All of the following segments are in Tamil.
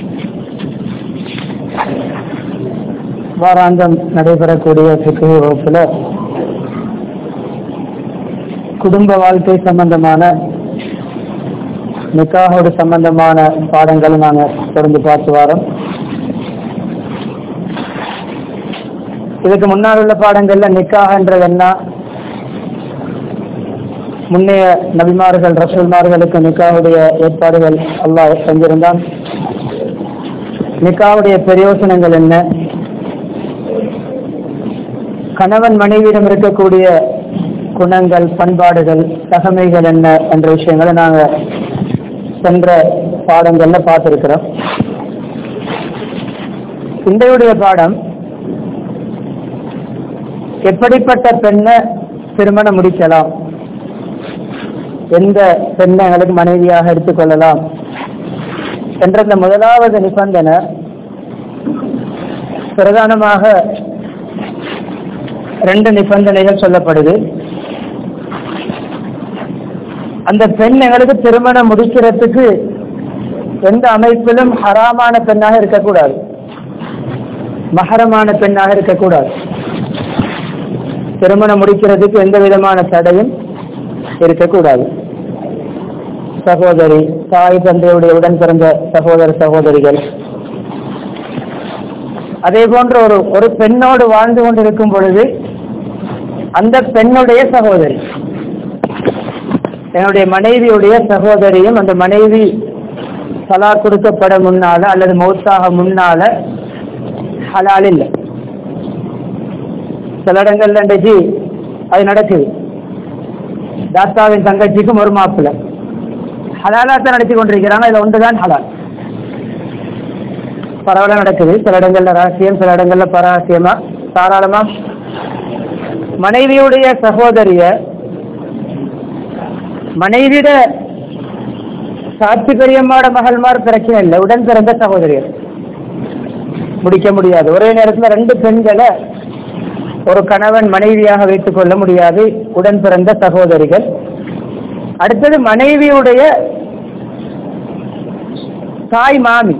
வாராந்தம் நடைபெறக்கூடிய சிக்கிய வகுப்புல குடும்ப வாழ்க்கை சம்பந்தமான நிக்காகோடு சம்பந்தமான பாடங்களை நாங்கள் தொடர்ந்து பார்த்து வரோம் இதுக்கு முன்னால் உள்ள பாடங்கள்ல நிக்காகன்றது என்ன முன்னைய நபிமார்கள் ரசூல்மார்களுக்கு நிக்காவுடைய ஏற்பாடுகள் அல்லாஹ் செஞ்சிருந்தான் நிக்காவுடைய பிரயோசனங்கள் என்ன கணவன் மனைவியிடம் இருக்கக்கூடிய குணங்கள் பண்பாடுகள் தகமைகள் என்ன என்ற விஷயங்களை நாங்கள் சென்ற பாடங்கள்ல பார்த்துருக்கிறோம் இன்றையுடைய பாடம் எப்படிப்பட்ட பெண்ணை திருமணம் முடிக்கலாம் எந்த பெண்ணை எங்களுக்கு மனைவியாக எடுத்துக்கொள்ளலாம் என்ற இந்த முதலாவது நிபந்தனை பிரதானமாக ரெண்டு நிபந்தனைகள் சொல்லப்படுது அந்த பெண் எங்களுக்கு திருமணம் முடிக்கிறதுக்கு எந்த அமைப்பிலும் ஹராமான பெண்ணாக இருக்கக்கூடாது மகரமான பெண்ணாக இருக்கக்கூடாது திருமணம் முடிக்கிறதுக்கு எந்த விதமான தடையும் இருக்கக்கூடாது சகோதரி தாய் தந்தையுடைய உடன் பிறந்த சகோதர சகோதரிகள் அதே போன்ற ஒரு ஒரு பெண்ணோடு வாழ்ந்து கொண்டிருக்கும் பொழுது அந்த பெண்ணுடைய சகோதரி என்னுடைய மனைவியுடைய சகோதரியும் அந்த மனைவி தலா கொடுக்கப்பட முன்னால அல்லது மௌத்தாக முன்னால ஹலால் இல்லை சில இடங்கள்ல இன்றைக்கு அது நடக்குது தாத்தாவின் தங்கச்சிக்கும் ஒரு மாப்பிள்ள ஹலாலாத்தான் நடத்தி கொண்டிருக்கிறாங்க இதுல ஒன்றுதான் ஹலால் பரவலாக நடக்குது சில இடங்கள்ல ரகசியம் சில இடங்கள்ல பரஹசியமா தாராளமா மனைவியுடைய சகோதரிய மனைவியிட சாட்சி பெரியம்மாட மகள்மார் பிரச்சனை இல்லை உடன் பிறந்த சகோதரியர் முடிக்க முடியாது ஒரே நேரத்தில் ரெண்டு பெண்களை ஒரு கணவன் மனைவியாக வைத்துக் கொள்ள முடியாது உடன் பிறந்த சகோதரிகள் அடுத்தது மனைவியுடைய தாய் மாமி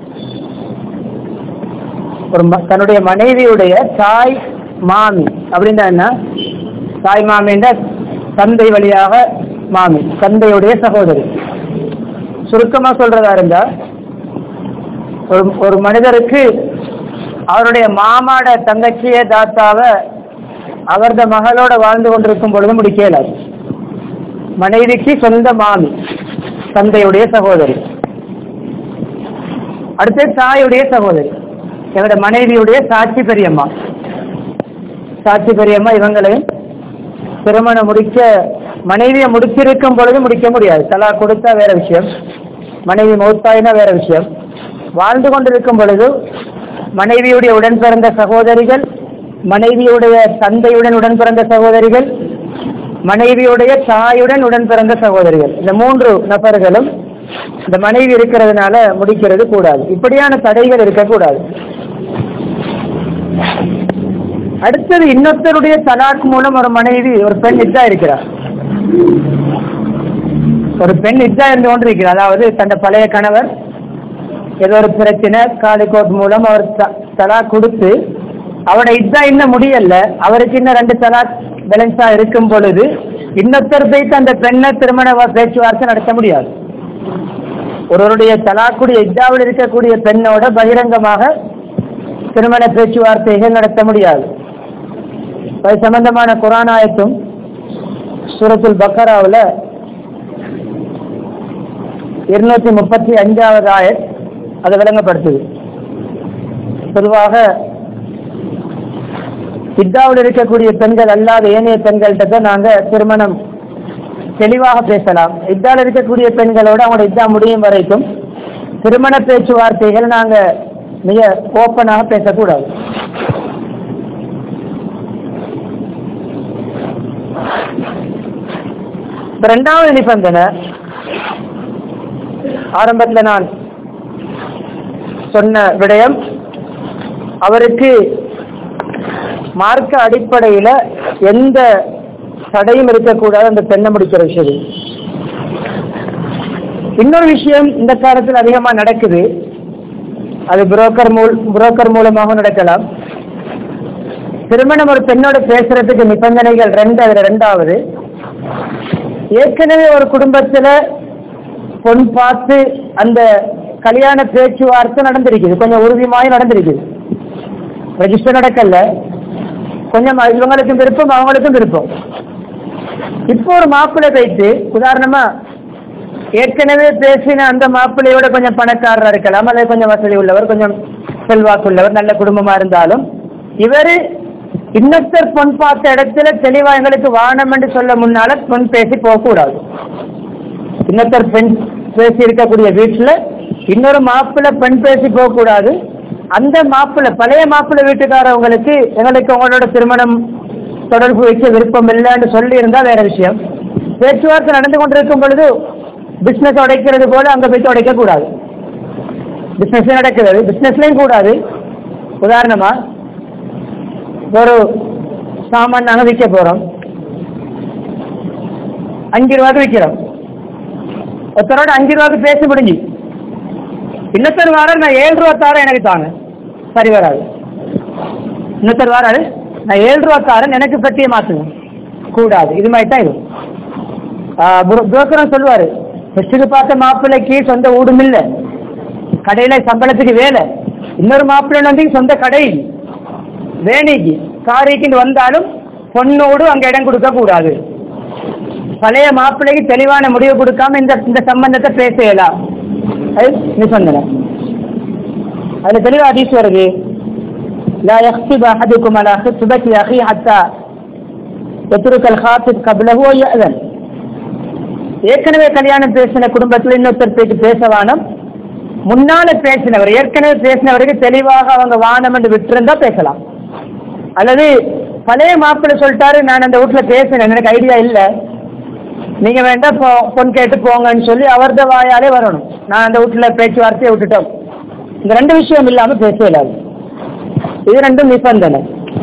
ஒரு தன்னுடைய மனைவியுடைய தாய் மாமி அப்படின்னா என்ன தாய் மாமின்ற தந்தை வழியாக மாமி தந்தையுடைய சகோதரி சுருக்கமா சொல்றதா இருந்தா ஒரு ஒரு மனிதருக்கு அவருடைய மாமாட தங்கச்சிய தாத்தாவ அவரது மகளோட வாழ்ந்து கொண்டிருக்கும் பொழுது முடிக்கல மனைவிக்கு சொந்த மாமி தந்தையுடைய சகோதரி அடுத்து தாயுடைய சகோதரி என்னோட மனைவியுடைய சாட்சி பெரியம்மா சாட்சி பெரியம்மா இவங்களையும் திருமணம் முடிக்க மனைவியை முடிச்சிருக்கும் பொழுது முடிக்க முடியாது தலா கொடுத்தா வேற விஷயம் மனைவி மௌத்தாயினா வேற விஷயம் வாழ்ந்து கொண்டிருக்கும் பொழுது மனைவியுடைய உடன் பிறந்த சகோதரிகள் மனைவியுடைய தந்தையுடன் உடன் பிறந்த சகோதரிகள் மனைவியுடைய தாயுடன் உடன் பிறந்த சகோதரிகள் இந்த மூன்று நபர்களும் இந்த மனைவி இருக்கிறதுனால முடிக்கிறது கூடாது இப்படியான தடைகள் இருக்கக்கூடாது அடுத்தது இன்னொருத்தருடைய தலாக் மூலம் ஒரு மனைவி ஒரு பெண் இதா இருக்கிறார் ஒரு பெண் இதா இருந்து கொண்டிருக்கிறார் அதாவது தன் பழைய கணவர் ஏதோ ஒரு பிரச்சனை காலிகோட் மூலம் அவர் தலாக் கொடுத்து அவட இதா இன்னும் முடியல அவருக்கு இன்னும் ரெண்டு தலாக் பேலன்ஸா இருக்கும் பொழுது இன்னொருத்தர் போய்த்து அந்த பெண்ணை திருமண பேச்சுவார்த்தை நடத்த முடியாது ஒருவருடைய தலாக்குடைய இத்தாவில் இருக்கக்கூடிய பெண்ணோட பகிரங்கமாக திருமண பேச்சுவார்த்தைகள் நடத்த முடியாது அது சம்பந்தமான குரானாயத்தும் சூரத்துல் பக்கராவில் இருநூத்தி முப்பத்தி அஞ்சாவது ஆயத் அதை விளங்கப்படுத்துது பொதுவாக இத்தாவில் இருக்கக்கூடிய பெண்கள் அல்லாத ஏனைய பெண்கள்கிட்ட நாங்க திருமணம் தெளிவாக பேசலாம் இத்தாவில் இருக்கக்கூடிய பெண்களோட அவங்களோட இத்தா முடியும் வரைக்கும் திருமண பேச்சுவார்த்தைகள் நாங்க மிக ஓப்பனாக பேசக்கூடாது ரெண்டாவது நிபந்தனை ஆரம்பத்தில் நான் சொன்ன விடயம் அவருக்கு மார்க்க அடிப்படையில் எந்த தடையும் இருக்கக்கூடாது அந்த பெண்ணை முடிக்கிற விஷயம் இன்னொரு விஷயம் இந்த காலத்தில் அதிகமாக நடக்குது அது புரோக்கர் மூல் புரோக்கர் மூலமாக நடக்கலாம் திருமணம் ஒரு பெண்ணோட பேசுறதுக்கு நிபந்தனைகள் ரெண்டு அதுல ரெண்டாவது ஏற்கனவே ஒரு குடும்பத்துல பொன் பார்த்து அந்த கல்யாண பேச்சுவார்த்தை நடந்திருக்குது கொஞ்சம் உறுதியாய் நடந்திருக்குது ரெஜிஸ்டர் நடக்கல கொஞ்சம் இவங்களுக்கும் விருப்பம் அவங்களுக்கும் விருப்பம் இப்போ ஒரு மாப்பிள்ளை வைத்து உதாரணமா ஏற்கனவே பேசின அந்த மாப்பிள்ளையோட கொஞ்சம் பணக்காரரா இருக்கலாம் அல்லது கொஞ்சம் வசதி உள்ளவர் கொஞ்சம் செல்வாக்குள்ளவர் நல்ல குடும்பமா இருந்தாலும் இவரு இன்னொருத்தர் பொன் பார்த்த இடத்துல தெளிவா எங்களுக்கு வானம் என்று சொல்ல முன்னால பொன் பேசி போகக்கூடாது இன்னொருத்தர் பெண் பேசி இருக்கக்கூடிய வீட்டுல இன்னொரு மாப்பிள்ளை பெண் பேசி போகக்கூடாது அந்த மாப்பிள்ளை பழைய மாப்பிள்ளை வீட்டுக்காரவங்களுக்கு எங்களுக்கு உங்களோட திருமணம் தொடர்பு வைக்க விருப்பம் இல்லைன்னு சொல்லி இருந்தா வேற விஷயம் பேச்சுவார்த்தை நடந்து கொண்டிருக்கும் பொழுது பிசினஸ் உடைக்கிறது போல அங்க போய் உடைக்க கூடாது பிசினஸ் நடக்கிறது பிசினஸ்லயும் கூடாது உதாரணமா ஒரு சாமான் நாங்க விற்க போறோம் அஞ்சு ரூபாய்க்கு விற்கிறோம் ஒருத்தரோட அஞ்சு ரூபாய்க்கு பேசி முடிஞ்சு இன்னொருத்தர் வாரம் நான் ஏழு ரூபா தாரேன் எனக்கு தாங்க சரி வராது இன்னொருத்தர் வாராரு நான் ஏழு ரூபா தாரேன் எனக்கு பற்றிய மாத்துங்க கூடாது இது மாதிரி தான் இது புரோக்கரும் சொல்லுவாரு ஃபர்ஸ்ட்டுக்கு பார்த்த மாப்பிள்ளைக்கு சொந்த ஊடும் இல்லை கடையில சம்பளத்துக்கு வேலை இன்னொரு மாப்பிள்ளை வந்து சொந்த கடை வேணிக்கு காரிக்கு வந்தாலும் பொண்ணோடு அங்க இடம் கொடுக்க கூடாது பழைய மாப்பிள்ளைக்கு தெளிவான முடிவு கொடுக்காம இந்த இந்த சம்பந்தத்தை பேசலாம் அது நிபந்தனை அதுல தெளிவா அதிசு வருது لا يخطب أحدكم على خطبة أخيه حتى يترك الخاطب قبله ويأذن ஏற்கனவே கல்யாணம் பேசின குடும்பத்தில் இன்னொருத்தர் பேச்சு பேச வானம் முன்னால பேசினவர் ஏற்கனவே பேசினவருக்கு தெளிவாக அவங்க வானம் என்று விட்டிருந்தா பேசலாம் அல்லது பழைய மாப்பிள்ளை சொல்லிட்டாரு நான் அந்த வீட்டுல பேசினேன் எனக்கு ஐடியா இல்லை நீங்க வேண்டாம் பொ பொன் கேட்டு போங்கன்னு சொல்லி அவரது வாயாலே வரணும் நான் அந்த வீட்டுல பேச்சுவார்த்தையை விட்டுட்டோம் இந்த ரெண்டு விஷயம் இல்லாம பேச இல்லாது இது ரெண்டும் நிபந்தனை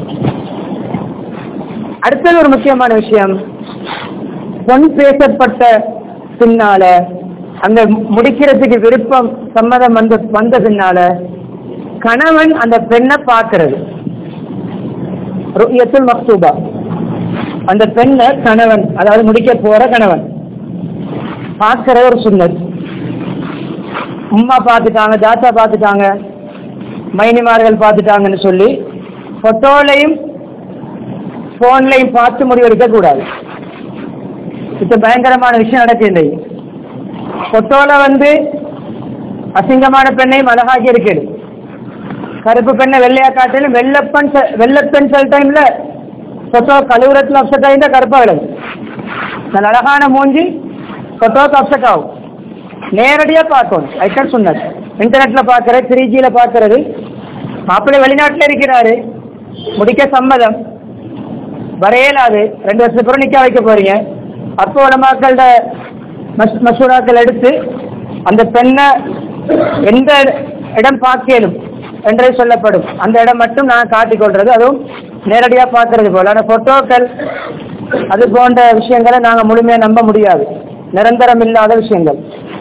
அடுத்தது ஒரு முக்கியமான விஷயம் பொன் பேசப்பட்ட பின்னால அங்க முடிக்கிறதுக்கு விருப்பம் சம்மதம் வந்த வந்த பின்னால கணவன் அந்த பெண்ணை பார்க்கிறது ருயத்துல் மக்தூபா அந்த பெண்ணை கணவன் அதாவது முடிக்க போற கணவன் பார்க்கிற ஒரு சுண்ணத் உம்மா பார்த்துட்டாங்க தாத்தா பார்த்துட்டாங்க மைனிமார்கள் பார்த்துட்டாங்கன்னு சொல்லி ஃபோட்டோலையும் ஃபோன்லையும் பார்த்து முடிவெடுக்க கூடாது இப்போ பயங்கரமான விஷயம் நடக்குது ஃபோட்டோல வந்து அசிங்கமான பெண்ணையும் அழகாக்கி இருக்குது கருப்பு பெண்ணை வெள்ளையா காட்டிலும் வெள்ளப்பெண் செ- வெள்ளைப்பெண் சில டைம்ல ஃபோட்டோ கழுவுறத்துல அப்செட் ஆகிருந்தா கருப்பா விளங்கும் நல்ல அழகான மூஞ்சி ஃபோட்டோக்கு அப்செட் ஆகும் நேரடியா பார்க்கணும் ஐட்டம் சொன்னது இன்டர்நெட்ல பார்க்கறது த்ரீ ஜியில பார்க்கறது மாப்பிள்ளை வெளிநாட்டுல இருக்கிறாரு முடிக்க சம்மதம் வரையலாது ரெண்டு வருஷத்துக்கு அப்புறம் நிக்க வைக்க போறீங்க அப்போ உலமாக்களோட மஸ் மசூராக்கள் எடுத்து அந்த பெண்ணை எந்த இடம் பார்க்கலும் என்றே சொல்லப்படும் அந்த இடம் மட்டும் நான் காட்டிக் கொள்றது அதுவும் நேரடியாக பார்க்கறது போல ஆனால் ஃபோட்டோக்கள் அது போன்ற விஷயங்களை நாங்கள் முழுமையாக நம்ப முடியாது நிரந்தரம் இல்லாத விஷயங்கள்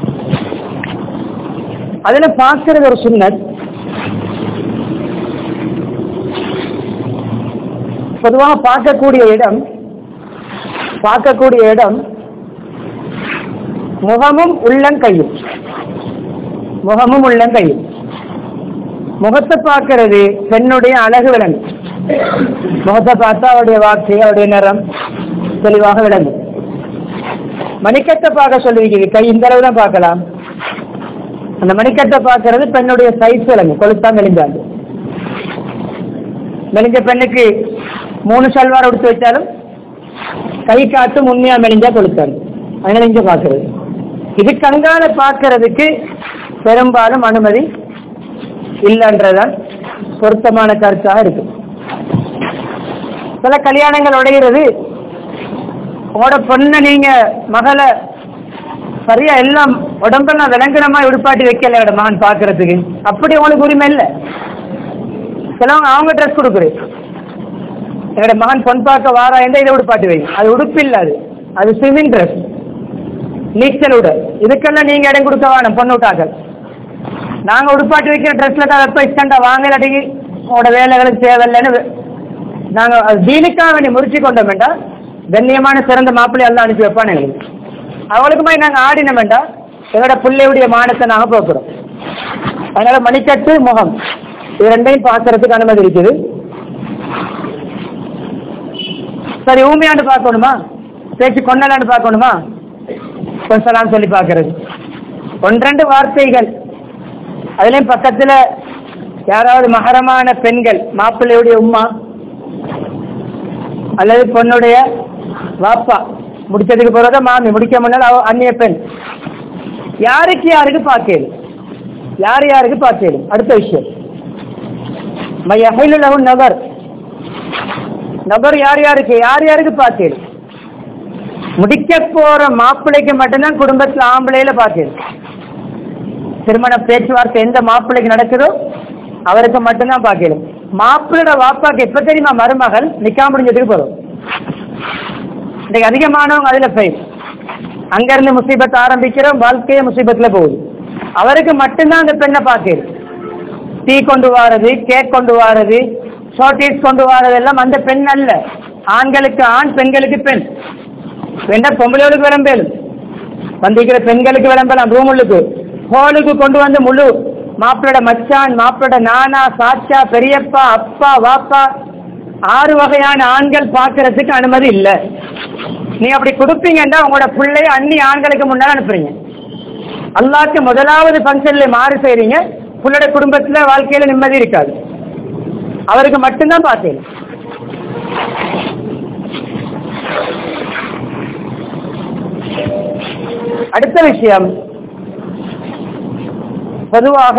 அதுல பார்க்கறது ஒரு சுன்னத் பொதுவாக பார்க்கக்கூடிய இடம் பார்க்கக்கூடிய இடம் முகமும் உள்ளங்கையும் முகமும் உள்ளங்கையும் முகத்தை பார்க்கிறது பெண்ணுடைய அழகு விளங்கும் முகத்தை பார்த்தா அவருடைய வாக்கு அவருடைய நிறம் தெளிவாக விளங்கும் மணிக்கட்டை பார்க்க சொல்லியிருக்கிறது கை இந்த அளவு தான் பார்க்கலாம் அந்த மணிக்கட்டை பார்க்கறது பெண்ணுடைய சைஸ் விளங்கும் கொளுத்தா மெலிஞ்சாங்க மெலிஞ்ச பெண்ணுக்கு மூணு சல்வார் உடுத்து வச்சாலும் கை காத்து உண்மையா மெலிஞ்சா கொளுத்தாங்க அதனால இங்க பார்க்கறது இது கங்கால பார்க்கறதுக்கு பெரும்பாலும் அனுமதி இல்லைன்றதான் பொருத்தமான கருத்தாக இருக்கு சில கல்யாணங்கள் உடைகிறது உங்களோட பொண்ணை நீங்க மகளை சரியா எல்லாம் உடம்பெல்லாம் விளங்குனமா உடுப்பாட்டி வைக்கல என்னோட மகன் பாக்குறதுக்கு அப்படி உங்களுக்கு உரிமை இல்லை சிலவங்க அவங்க ட்ரெஸ் கொடுக்குறது என்னோட மகன் பொன் பார்க்க வாரா எந்த இதை உடுப்பாட்டி வை அது உடுப்பு இல்லை அது அது ஸ்விம்மிங் ட்ரெஸ் நீச்சல் உட இதுக்கெல்லாம் நீங்க இடம் கொடுக்க வேணும் பொண்ணு விட்டாக்கள் நாங்க உடுப்பாட்டி வைக்கிற ட்ரெஸ்ல தான் வெப்ப இஷ்டண்டா வாங்க இல்லாட்டி உங்களோட வேலைகளுக்கு தேவையில்லைன்னு வெ- நாங்க அது தீனுக்காக வேண்டி முறிச்சு கொண்டோம் வேண்டாம் கண்ணியமான சிறந்த மாப்பிள்ளை எல்லாம் அனுப்பி வைப்பானு எங்களுக்கு அவங்களுக்கு மாதிரி நாங்க ஆடினோம் வேண்டாம் எங்களோட பிள்ளையுடைய மானத்தை நாங்க போக்குறோம் அதனால மணிக்கட்டு முகம் இது ரெண்டையும் பார்க்கறதுக்கு அனுமதி இருக்குது சரி ஊமையாண்டு பார்க்கணுமா பேச்சு கொண்டலாண்டு பார்க்கணுமா கொஞ்சலாம் சொல்லி பார்க்கறது ஒன்றெண்டு வார்த்தைகள் அதுலயும் பக்கத்துல யாராவது மகரமான பெண்கள் மாப்பிள்ளையுடைய உம்மா அல்லது பொண்ணுடைய வாப்பா முடிச்சதுக்கு பிறகு மாமி முடிக்க முன்னால் அவ அந்நிய பெண் யாருக்கு யாருக்கு பார்க்கலும் யார் யாருக்கு பார்க்கலும் அடுத்த விஷயம் மையகையில் நபர் நபர் யார் யாருக்கு யார் யாருக்கு பார்க்கலும் முடிக்க போற மாப்பிள்ளைக்கு மட்டும்தான் குடும்பத்துல ஆம்பளையில பார்க்கலும் திருமண பேச்சுவார்த்தை எந்த மாப்பிள்ளைக்கு நடக்குதோ அவருக்கு மட்டும்தான் பார்க்கலும் மாப்பிள்ளோட வாப்பாக்கு எப்ப தெரியுமா மருமகள் நிக்கா முடிஞ்சதுக்கு போறோம் இன்னைக்கு அதிகமானவங்க அதுல ஃபெயில் அங்க இருந்து முசீபத் ஆரம்பிக்கிறோம் வாழ்க்கையே முசீபத்துல போகுது அவருக்கு மட்டும்தான் அந்த பெண்ணை பார்க்கலும் டீ கொண்டு வாரது கேக் கொண்டு வாரது ஷார்டேஜ் கொண்டு வாரது எல்லாம் அந்த பெண் அல்ல ஆண்களுக்கு ஆண் பெண்களுக்கு பெண் வேண்டா பொம்பளைகளுக்கு விளம்பேலும் வந்திருக்கிற பெண்களுக்கு விளம்பலாம் ரூமுள்ளுக்கு ஹோலுக்கு கொண்டு வந்து முழு மாப்பிளோட மச்சான் மாப்பிளோட நானா சாச்சா பெரியப்பா அப்பா வாப்பா ஆறு வகையான ஆண்கள் பார்க்கறதுக்கு அனுமதி இல்ல நீ அப்படி கொடுப்பீங்கன்னா உங்களோட பிள்ளைய அன்னி ஆண்களுக்கு முன்னால அனுப்புறீங்க அல்லாக்கு முதலாவது ஃபங்க்ஷன்ல மாறு செய்றீங்க புள்ளோட குடும்பத்துல வாழ்க்கையில நிம்மதி இருக்காது அவருக்கு மட்டும்தான் பார்த்தேன் அடுத்த விஷயம் பொதுவாக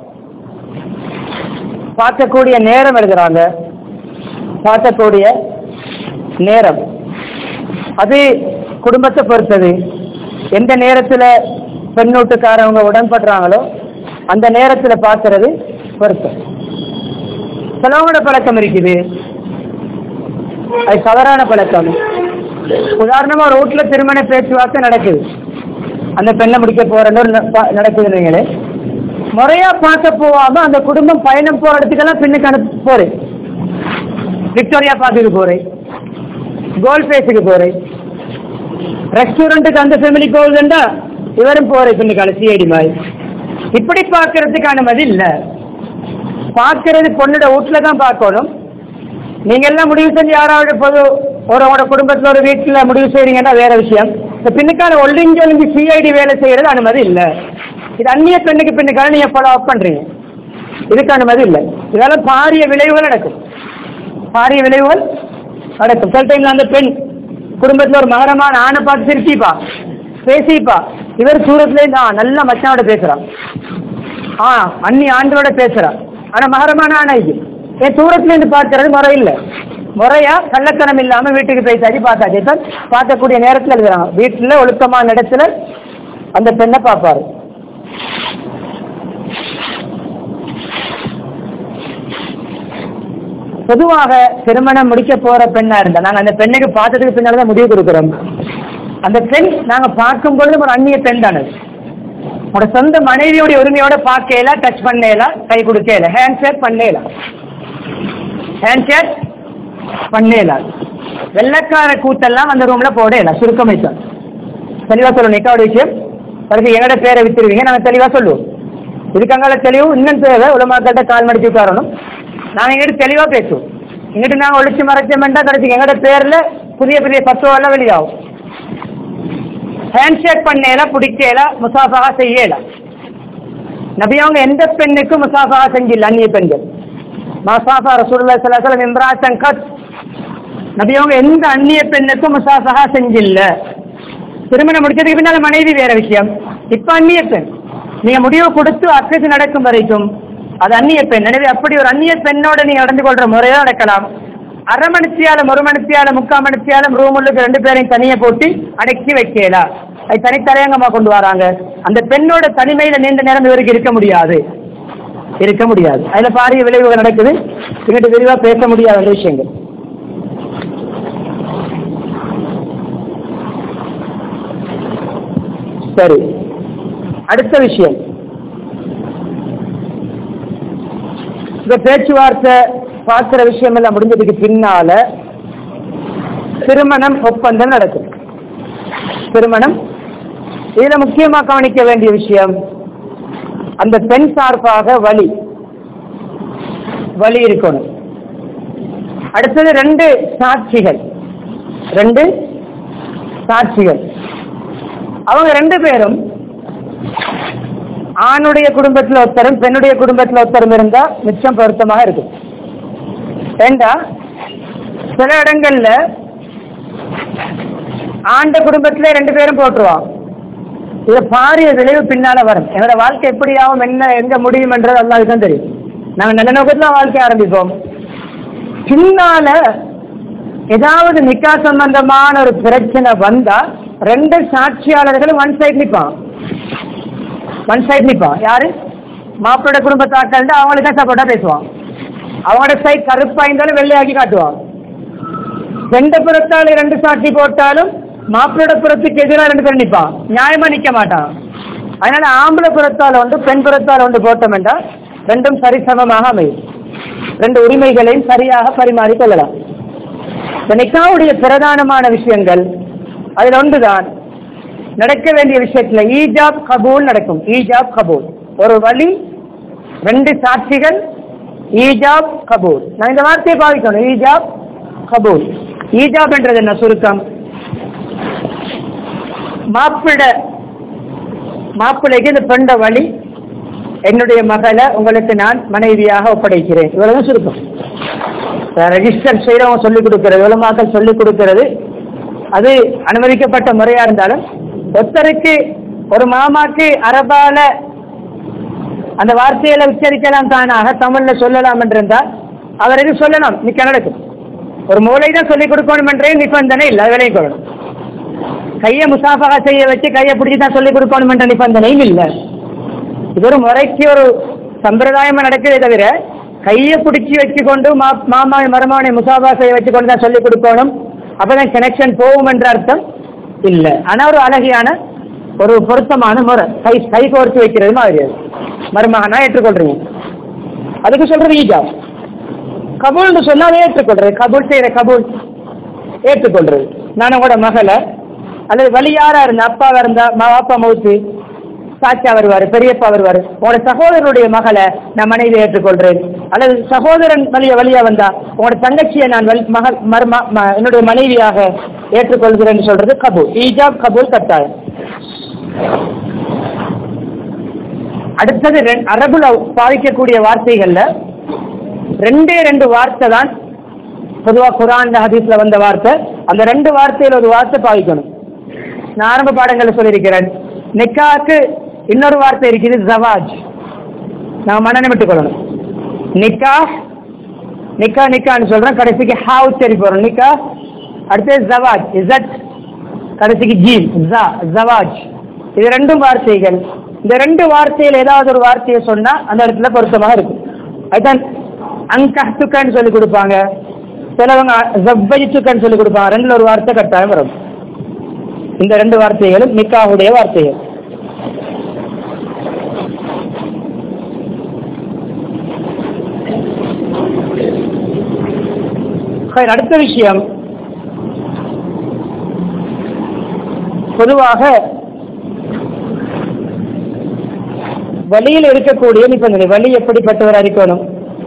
பார்க்கக்கூடிய நேரம் எழுதுறாங்க பார்க்கக்கூடிய நேரம் அது குடும்பத்தை பொறுத்தது எந்த நேரத்தில் பெண் வீட்டுக்காரவங்க உடன்படுறாங்களோ அந்த நேரத்தில் பார்க்கறது பொறுத்து சிலவங்களோட பழக்கம் இருக்குது அது தவறான பழக்கம் உதாரணமா ரோட்ல திருமண பேச்சுவார்த்தை நடக்குது அந்த பெண்ணை முடிக்க போறன்னு ஒரு ந- நடக்குது நீங்களே முறையா பார்க்க போகாம அந்த குடும்பம் பயணம் போற இடத்துக்கெல்லாம் பெண்ணுக்கு அனுப்ப போறேன் விக்டோரியா பார்க்குக்கு போறேன் கோல் ஃபேஸுக்கு போறேன் ரெஸ்டாரண்ட்டுக்கு அந்த ஃபேமிலி போகுதுண்டா இவரும் போறேன் பெண்ணுக்கான சிஐடி மாதிரி இப்படி பார்க்கறதுக்கு அனுமதி இல்லை பார்க்கறது பொண்ணோட வீட்டுல தான் பார்க்கணும் நீங்க எல்லாம் முடிவு செஞ்சு யாராவது பொது ஒரு உங்களோட குடும்பத்துல ஒரு வீட்டுல முடிவு செய்றீங்கன்னா வேற விஷயம் இந்த பின்னுக்கான ஒல்லிஞ்சு ஒலிஞ்சு சிஐடி வேலை செய்யறது அனுமதி இல்ல இது அந்நிய பெண்ணுக்கு பின்னுக்கான நீங்க ஃபாலோ அப் பண்றீங்க இதுக்கு அனுமதி இல்லை இதால பாரிய விளைவுகள் நடக்கும் பாரிய விளைவுகள் நடக்கும் சில டைம்ல அந்த பெண் குடும்பத்துல ஒரு மகரமான ஆணை பார்த்து சிரிச்சிப்பா பேசிப்பா இவர் சூரத்துல இருந்து ஆ, நல்ல மச்சானோட பேசுறான் ஆ அன்னி ஆண்டோட பேசுறா ஆனா மகரமான ஆனா இது என் தூரத்துல இருந்து பார்க்கறது முறை இல்ல முறையா கள்ளத்தனம் இல்லாம வீட்டுக்கு பேசாச்சு பார்த்தாச்சு இப்ப பார்க்கக்கூடிய நேரத்துல எழுதுறாங்க வீட்டுல ஒழுக்கமான இடத்துல அந்த பெண்ணை பார்ப்பாரு பொதுவாக திருமணம் முடிக்க போற பெண்ணா இருந்தா நாங்க அந்த பெண்ணுக்கு பார்த்ததுக்கு பின்னால தான் முடிவு கொடுக்குறோம் அந்த பெண் நாங்க பார்க்கும் பொழுது ஒரு அந்நிய பெண் தானே உங்களோட சொந்த மனைவியோட உரிமையோட பார்க்கல டச் பண்ணல கை கொடுக்கல ஹேண்ட் ஷேக் பண்ணல ஹேண்ட் ஷேக் பண்ணல வெள்ளக்கார கூத்தெல்லாம் அந்த ரூம்ல போடல சுருக்கமை சார் தெளிவா சொல்லணும் நிக்காவோட விஷயம் பிறகு எங்கட பேரை வித்துருவீங்க நாங்க தெளிவா சொல்லுவோம் இதுக்காங்கள தெளிவு இன்னும் தேவை உலமாக்கிட்ட கால் மடிச்சு உட்காரணும் நாங்க எங்கிட்ட தெளிவா பேசுவோம் இங்கிட்ட நாங்க ஒழிச்சு மறைச்சோம்னா கிடைச்சி எங்கட பேர்ல புதிய புதிய பத்துவெல்லாம் வெளியாகும் ஹேண்ட்ஷேக் பண்ணல பிடிக்கல முசாஃபா செய்யல நபி அவங்க எந்த பெண்ணுக்கும் முசாஃபா செஞ்சில்ல அந்நிய பெண்கள் மசாஃபா ரசூலுல்லாஹி ஸல்லல்லாஹு அலைஹி வஸல்லம் இம்ராத்தன் கத் நபி அவங்க எந்த அந்நிய பெண்ணுக்கும் முசாஃபா செஞ்சில்ல திருமணம் முடிச்சதுக்கு பின்னால மனைவி வேற விஷயம் இப்ப அந்நிய பெண் நீங்க முடிவு கொடுத்து அக்கது நடக்கும் வரைக்கும் அது அந்நிய பெண் எனவே அப்படி ஒரு அந்நிய பெண்ணோட நீங்க நடந்து கொள்ற முறையா நடக்கலாம் அரை மணித்தியாலும் ஒரு மணித்தியாலும் முக்கால் மணித்தியாலும் ரூம் உள்ளுக்கு ரெண்டு பேரையும் தனியா போட்டு அடக்கி வைக்கலாம் அது தனித்தலையங்கமா கொண்டு வராங்க அந்த பெண்ணோட தனிமையில நீண்ட நேரம் இவருக்கு இருக்க முடியாது இருக்க முடியாது அதுல பாரிய விளைவுகள் நடக்குது இங்கிட்ட விரிவா பேச முடியாத விஷயங்கள் சரி அடுத்த விஷயம் இந்த பேச்சுவார்த்தை பார்க்கிற விஷயம் எல்லாம் முடிஞ்சதுக்கு பின்னால திருமணம் ஒப்பந்தம் நடக்கும் திருமணம் இதுல முக்கியமா கவனிக்க வேண்டிய விஷயம் அந்த பெண் சார்பாக வழி வழி இருக்கணும் அடுத்தது ரெண்டு சாட்சிகள் ரெண்டு சாட்சிகள் அவங்க ரெண்டு பேரும் ஆணுடைய குடும்பத்தில் ஒருத்தரும் பெண்ணுடைய குடும்பத்தில் ஒருத்தரும் இருந்தா மிச்சம் பொருத்தமாக இருக்கும் ஏண்டா சில இடங்கள்ல ஆண்ட குடும்பத்திலே ரெண்டு பேரும் போட்டுருவான் இது பாரிய விளைவு பின்னால வரும் என்னோட வாழ்க்கை எப்படி ஆகும் என்ன எங்க முடியும் என்றது அல்லாவுக்கு தான் தெரியும் நாங்க நல்ல நோக்கத்துல வாழ்க்கை ஆரம்பிப்போம் பின்னால ஏதாவது நிக்கா சம்பந்தமான ஒரு பிரச்சனை வந்தா ரெண்டு சாட்சியாளர்களும் ஒன் சைட் நிப்பான் ஒன் சைட் நிப்பான் யாரு மாப்பிளோட குடும்பத்தாக்கள் அவங்களுக்கு தான் சப்போர்ட்டா பேசுவான் அவங்களோட சைட் கருப்பா இருந்தாலும் வெள்ளையாக்கி காட்டுவான் ரெண்டு புறத்தால் ரெண்டு சாட்சி போட்டாலும் மாப்பிளோட புறத்துக்கு எதிராக ரெண்டு பேரும் நிற்பான் நியாயமா நிக்க மாட்டான் அதனால ஆம்பளை புறத்தால் ஒன்று பெண் புறத்தால் ஒன்று போட்டோம் என்றால் ரெண்டும் சரிசமமாக அமையும் ரெண்டு உரிமைகளையும் சரியாக பரிமாறிக் கொள்ளலாம் இந்த நிக்காவுடைய பிரதானமான விஷயங்கள் அதில் ஒன்றுதான் நடக்க வேண்டிய விஷயத்துல ஈஜாப் கபூல் நடக்கும் ஈஜாப் கபூல் ஒரு வழி ரெண்டு சாட்சிகள் ஈஜாப் கபூல் நான் இந்த வார்த்தையை பாவிக்கணும் ஈஜாப் கபூல் ஈஜாப் என்றது என்ன சுருக்கம் மாப்பிள மாப்பிள்ளைக்கு இந்த பெண்ட வழி என்னுடைய மகளை உங்களுக்கு நான் மனைவியாக ஒப்படைக்கிறேன் இவ்வளவு சுருக்கம் ரெஜிஸ்டர் செய்யறவங்க சொல்லிக் கொடுக்கிறது உலமாக்கள் சொல்லிக் கொடுக்கிறது அது அனுமதிக்கப்பட்ட முறையா இருந்தாலும் ஒருத்தருக்கு ஒரு மாமாக்கு அரபால அந்த வார்த்தையில உச்சரிக்கலாம் தானாக தமிழ்ல சொல்லலாம் என்றிருந்தால் அவருக்கு சொல்லலாம் நிக்க நடக்கும் ஒரு மூளை தான் சொல்லிக் கொடுக்கணும் என்றே நிபந்தனை இல்லை அது விலையும் கொள்ளணும் கையை முசாஃபகா செய்ய வச்சு கையை பிடிச்சி தான் சொல்லிக் கொடுக்கணும் என்ற நிபந்தனையும் இல்லை இது ஒரு முறைக்கு ஒரு சம்பிரதாயமா நடக்குதே தவிர கையை பிடிச்சி வச்சுக்கொண்டு மா மாமா மருமகனை முசாஃபா செய்ய வச்சுக்கொண்டு தான் சொல்லிக் கொடுக்கணும் அப்பதான் கனெக்ஷன் போகும் என்ற அர்த்தம் இல்லை ஆனா ஒரு அழகியான ஒரு பொருத்தமான முறை கை கை கோர்த்து வைக்கிறது மாதிரி அது மருமகனா ஏற்றுக்கொள்றீங்க அதுக்கு சொல்றது ஈஜா கபூல்னு சொன்னா அதை ஏற்றுக்கொள்றது கபூல் செய்யற கபூல் ஏற்றுக்கொள்றது நான் உங்களோட மகளை அல்லது வழி யாரா இருந்தா அப்பாவா இருந்தா மா- அப்பா மவுத்து சாச்சா வருவாரு பெரியப்பா வருவாரு உங்களோட சகோதரருடைய மகளை நான் மனைவி ஏற்றுக்கொள்றேன் அல்லது சகோதரன் வழிய வழியா வந்தா உங்களோட தங்கச்சியை நான் வழி- மகள் மரும ம- என்னுடைய மனைவியாக ஏற்றுக்கொள்கிறேன் சொல்றது கபூல் ஈஜாப் கபூல் கட்டாயம் அடுத்தது ரெண்- அரபுல பாவிக்கக்கூடிய வார்த்தைகள்ல ரெண்டே ரெண்டு வார்த்தை தான் பொதுவா குரான் ஹதீஸ்ல வந்த வார்த்தை அந்த ரெண்டு வார்த்தையில ஒரு வார்த்தை பாவிக்கணும் நான் ஆரம்ப பாடங்கள்ல சொல்லியிருக்கிறேன் நிக்காக்கு இன்னொரு வார்த்தை இருக்குது ஜவாஜ் நான் மனநிமிட்டுக் கொள்ளணும் நிக்கா நிக்கா நிக்கான்னு சொல்றேன் கடைசிக்கு ஹாவ் சரி போறோம் நிக்கா அடுத்தது ஜவாஜ் இசட் கடைசிக்கு ஜீம் ஜா ஜவாஜ் இது ரெண்டும் வார்த்தைகள் இந்த ரெண்டு வார்த்தையில் ஏதாவது ஒரு வார்த்தையை சொன்னா அந்த இடத்துல பொருத்தமாக இருக்கும் அதுதான் அங்கத்துக்கன்னு சொல்லி கொடுப்பாங்க சிலவங்க ஜப்பஜித்துக்கன்னு சொல்லி கொடுப்பாங்க ரெண்டுல ஒரு வார்த்தை கட்டாயம் வரும் இந்த ரெண்டு வார்த்தைகளும் நிக்காவுடைய வார்த்தைகள் சரி, அடுத்த விஷயம் பொதுவாக வழியில் இருக்கக்கூடிய நிபந்தனை வழி எப்படிப்பட்டவர் இருக்கணும்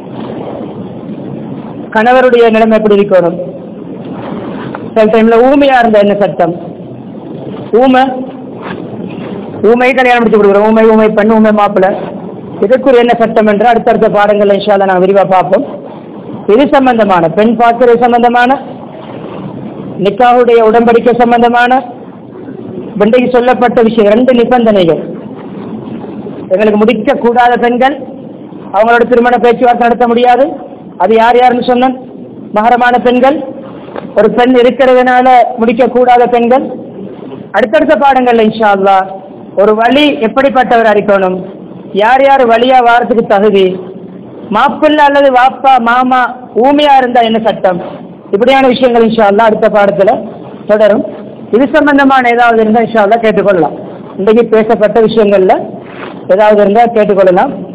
கணவருடைய நிலைமை எப்படி இருக்கணும் சில டைம்ல ஊமையா இருந்த என்ன சட்டம் ஊமை ஊமை கல்யாணம் முடிச்சு கொடுக்குறோம் ஊமை ஊமை பெண் ஊமை மாப்பிள்ளை இதுக்குரிய என்ன சட்டம் என்று அடுத்தடுத்த பாடங்கள் இன்ஷால்ல நான் விரிவா பார்ப்போம் இது சம்பந்தமான பெண் பார்க்கிறது சம்பந்தமான நிக்காவுடைய உடன்படிக்கை சம்பந்தமான இன்றைக்கு சொல்லப்பட்ட விஷயம் ரெண்டு நிபந்தனைகள் எங்களுக்கு முடிக்க கூடாத பெண்கள் அவங்களோட திருமண பேச்சுவார்த்தை நடத்த முடியாது அது யார் யாருன்னு சொன்னேன் மகரமான பெண்கள் ஒரு பெண் இருக்கிறதுனால முடிக்க கூடாத பெண்கள் அடுத்தடுத்த பாடங்கள்ல இன்ஷா அல்லாஹ் ஒரு வழி எப்படிப்பட்டவர் அறிக்கணும் யார் யார் வழியா வாரத்துக்கு தகுதி மாப்பிள்ளை அல்லது வாப்பா மாமா ஊமையா இருந்தா என்ன சட்டம் இப்படியான விஷயங்கள் இன்ஷா அல்லாஹ் அடுத்த பாடத்துல தொடரும் இது சம்பந்தமான ஏதாவது இருந்தால் இன்ஷா அல்லாஹ் கேட்டுக்கொள்ளலாம் இன்றைக்கு பேசப்பட்ட விஷயங்கள்ல ஏதாவது இருந்தால் கேட்டுக்கொள்ளலாம்